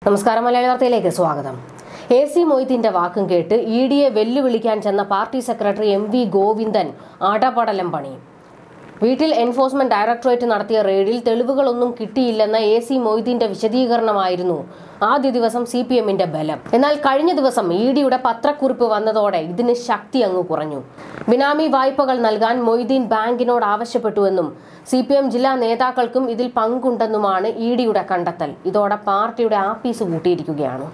നമസ്കാരം മലയാളി വാർത്തയിലേക്ക് സ്വാഗതം എ സി മൊയ്തീന്റെ വാക്കും കേട്ട് ഇ ഡിയെ വെല്ലുവിളിക്കാൻ ചെന്ന party secretary M V Govindan ആടപടലം പണി വീട്ടിൽ എൻഫോഴ്സ്മെന്റ് ഡയറക്ടറേറ്റ് നടത്തിയ റെയ്ഡിൽ തെളിവുകളൊന്നും കിട്ടിയില്ലെന്ന എ സി മൊയ്തീന്റെ വിശദീകരണമായിരുന്നു ആദ്യ ദിവസം സി പി എമ്മിന്റെ ബലം എന്നാൽ കഴിഞ്ഞ ദിവസം ഇ ഡിയുടെ പത്രക്കുറിപ്പ് വന്നതോടെ ഇതിന് ശക്തി അങ്ങ് കുറഞ്ഞു ബിനാമി വായ്പകൾ നൽകാൻ മൊയ്തീൻ ബാങ്കിനോട് ആവശ്യപ്പെട്ടുവെന്നും സി പി എം ജില്ലാ നേതാക്കൾക്കും ഇതിൽ പങ്കുണ്ടെന്നുമാണ് ഇ ഡിയുടെ കണ്ടെത്തൽ ഇതോടെ പാർട്ടിയുടെ ആപ്പീസ് കൂട്ടിയിരിക്കുകയാണ്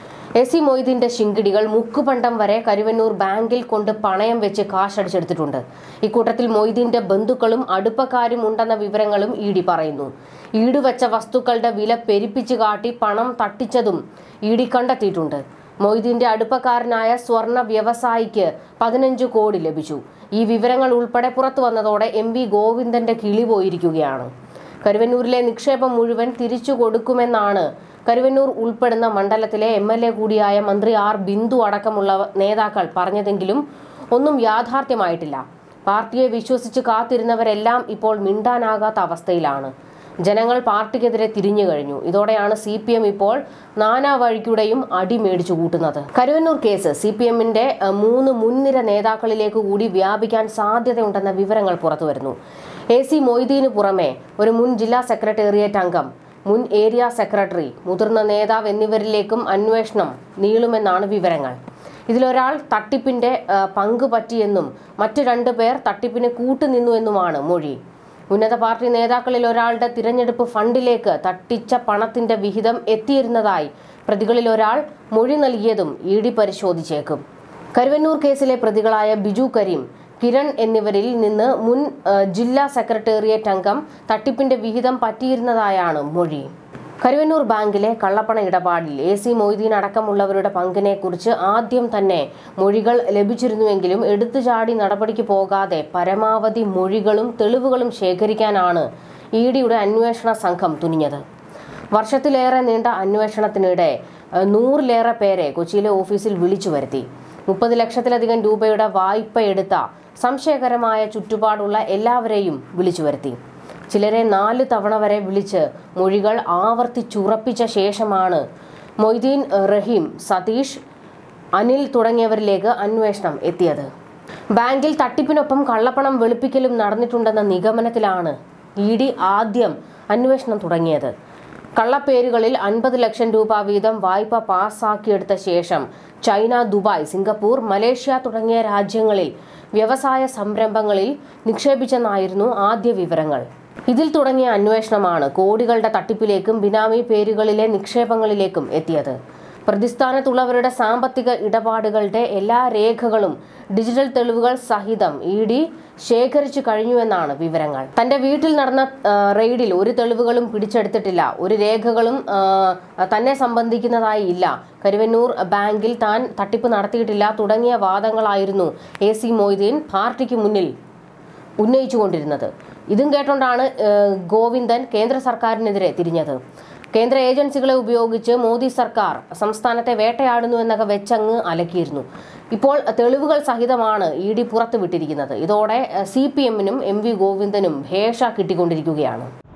എ സി മൊയ്തീന്റെ ശിങ്കിടികൾ മുക്കുപണ്ടം വരെ കരുവന്നൂർ ബാങ്കിൽ കൊണ്ട് പണയം വെച്ച് കാശടിച്ചെടുത്തിട്ടുണ്ട് ഇക്കൂട്ടത്തിൽ മൊയ്തീന്റെ ബന്ധുക്കളും അടുപ്പക്കാരും ഉണ്ടെന്ന വിവരങ്ങളും ഇ ഡി പറയുന്നു ഈടുവെച്ച വസ്തുക്കളുടെ വില പെരുപ്പിച്ചു കാട്ടി പണം തട്ടിച്ചതും ഇ ഡി കണ്ടെത്തിയിട്ടുണ്ട് മൊയ്തീന്റെ അടുപ്പക്കാരനായ സ്വർണ വ്യവസായിക്ക് പതിനഞ്ച് കോടി ലഭിച്ചു ഈ വിവരങ്ങൾ ഉൾപ്പെടെ പുറത്തു വന്നതോടെ എം വി ഗോവിന്ദന്റെ കിളി പോയിരിക്കുകയാണ് കരുവന്നൂരിലെ നിക്ഷേപം മുഴുവൻ തിരിച്ചു കൊടുക്കുമെന്നാണ് കരുവന്നൂർ ഉൾപ്പെടുന്ന മണ്ഡലത്തിലെ എം എൽ എ കൂടിയായ മന്ത്രി ആർ ബിന്ദു അടക്കമുള്ള നേതാക്കൾ പറഞ്ഞതെങ്കിലും ഒന്നും യാഥാർത്ഥ്യമായിട്ടില്ല പാർട്ടിയെ വിശ്വസിച്ച് കാത്തിരുന്നവരെല്ലാം ഇപ്പോൾ മിണ്ടാനാകാത്ത അവസ്ഥയിലാണ് ജനങ്ങൾ പാർട്ടിക്കെതിരെ തിരിഞ്ഞു കഴിഞ്ഞു ഇതോടെയാണ് സി പി എം ഇപ്പോൾ നാനാ വഴിക്കൂടെയും അടി മേടിച്ചു കൂട്ടുന്നത് കരുവന്നൂർ കേസ് സി പി എമ്മിന്റെ മൂന്ന് മുൻനിര നേതാക്കളിലേക്ക് കൂടി വ്യാപിക്കാൻ സാധ്യതയുണ്ടെന്ന വിവരങ്ങൾ പുറത്തുവരുന്നു എ സി മൊയ്തീന് പുറമെ ഒരു മുൻ ജില്ലാ സെക്രട്ടേറിയറ്റ് അംഗം മുൻ ഏരിയ സെക്രട്ടറി മുതിർന്ന നേതാവ് എന്നിവരിലേക്കും അന്വേഷണം നീളുമെന്നാണ് വിവരങ്ങൾ ഇതിലൊരാൾ തട്ടിപ്പിന്റെ ആ, പങ്ക് പറ്റിയെന്നും മറ്റു രണ്ടു പേർ തട്ടിപ്പിന് കൂട്ടുനിന്നുവെന്നുമാണ് മൊഴി ഉന്നത പാർട്ടി നേതാക്കളിൽ ഒരാളുടെ തിരഞ്ഞെടുപ്പ് ഫണ്ടിലേക്ക് തട്ടിച്ച പണത്തിന്റെ വിഹിതം എത്തിയിരുന്നതായി പ്രതികളിൽ ഒരാൾ മൊഴി നൽകിയതും ഇ ഡി പരിശോധിച്ചേക്കും കരുവന്നൂർ കേസിലെ പ്രതികളായ ബിജു കരീം കിരൺ എന്നിവരിൽ നിന്ന് മുൻ ആ, ജില്ലാ സെക്രട്ടേറിയറ്റ് അംഗം തട്ടിപ്പിന്റെ വിഹിതം പറ്റിയിരുന്നതായാണ് മൊഴി കരുവന്നൂർ ബാങ്കിലെ കള്ളപ്പണ ഇടപാടിൽ എ സി മൊയ്തീൻ അടക്കമുള്ളവരുടെ പങ്കിനെ കുറിച്ച് ആദ്യം തന്നെ മൊഴികൾ ലഭിച്ചിരുന്നുവെങ്കിലും എടുത്തുചാടി നടപടിക്ക് പോകാതെ പരമാവധി മൊഴികളും തെളിവുകളും ശേഖരിക്കാനാണ് ഇ ഡിയുടെ അന്വേഷണ സംഘം തുനിഞ്ഞത് വർഷത്തിലേറെ നീണ്ട അന്വേഷണത്തിനിടെ ഏഹ്, നൂറിലേറെ പേരെ കൊച്ചിയിലെ ഓഫീസിൽ വിളിച്ചു വരുത്തി മുപ്പത് ലക്ഷത്തിലധികം രൂപയുടെ വായ്പ എടുത്ത സംശയകരമായ ചുറ്റുപാടുള്ള എല്ലാവരെയും വിളിച്ചു വരുത്തി ചിലരെ നാല് തവണ വരെ വിളിച്ച് മൊഴികൾ ആവർത്തിച്ചുറപ്പിച്ച ശേഷമാണ് മൊയ്തീൻ റഹീം സതീഷ് അനിൽ തുടങ്ങിയവരിലേക്ക് അന്വേഷണം എത്തിയത് ബാങ്കിൽ തട്ടിപ്പിനൊപ്പം കള്ളപ്പണം വെളുപ്പിക്കലും നടന്നിട്ടുണ്ടെന്ന നിഗമനത്തിലാണ് ഇ ഡി ആദ്യം അന്വേഷണം തുടങ്ങിയത് കള്ളപ്പേരുകളിൽ അൻപത് ലക്ഷം രൂപ വീതം വായ്പ പാസ്സാക്കിയെടുത്ത ശേഷം ചൈന ദുബായ് സിംഗപ്പൂർ മലേഷ്യ തുടങ്ങിയ രാജ്യങ്ങളിൽ വ്യവസായ സംരംഭങ്ങളിൽ നിക്ഷേപിച്ചെന്നായിരുന്നു ആദ്യ വിവരങ്ങൾ ഇതിൽ തുടങ്ങിയ അന്വേഷണമാണ് കോടികളുടെ തട്ടിപ്പിലേക്കും ബിനാമി പേരുകളിലെ നിക്ഷേപങ്ങളിലേക്കും എത്തിയത് പ്രതിസ്ഥാനത്തുള്ളവരുടെ സാമ്പത്തിക ഇടപാടുകളുടെ എല്ലാ രേഖകളും ഡിജിറ്റൽ തെളിവുകൾ സഹിതം ഇ ഡി ശേഖരിച്ചു കഴിഞ്ഞുവെന്നാണ് വിവരങ്ങൾ തന്റെ വീട്ടിൽ നടന്ന ആ, റെയ്ഡിൽ ഒരു തെളിവുകളും പിടിച്ചെടുത്തിട്ടില്ല ഒരു രേഖകളും ആ, തന്നെ സംബന്ധിക്കുന്നതായി ഇല്ല കരുവന്നൂർ ബാങ്കിൽ താൻ തട്ടിപ്പ് നടത്തിയിട്ടില്ല തുടങ്ങിയ വാദങ്ങളായിരുന്നു എ സി മൊയ്തീൻ പാർട്ടിക്ക് മുന്നിൽ ഉന്നയിച്ചുകൊണ്ടിരുന്നത് ഇതും കേട്ടോണ്ടാണ് ഏഹ്, ഗോവിന്ദൻ കേന്ദ്ര സർക്കാരിനെതിരെ തിരിഞ്ഞത് കേന്ദ്ര ഏജൻസികളെ ഉപയോഗിച്ച് മോദി സർക്കാർ സംസ്ഥാനത്തെ വേട്ടയാടുന്നു എന്നൊക്കെ വെച്ചങ്ങ് അലക്കിയിരുന്നു ഇപ്പോൾ തെളിവുകൾ സഹിതമാണ് ഇ ഡി പുറത്തുവിട്ടിരിക്കുന്നത് ഇതോടെ സി പി എമ്മിനും എം വി ഗോവിന്ദനും ഭേഷ കിട്ടിക്കൊണ്ടിരിക്കുകയാണ്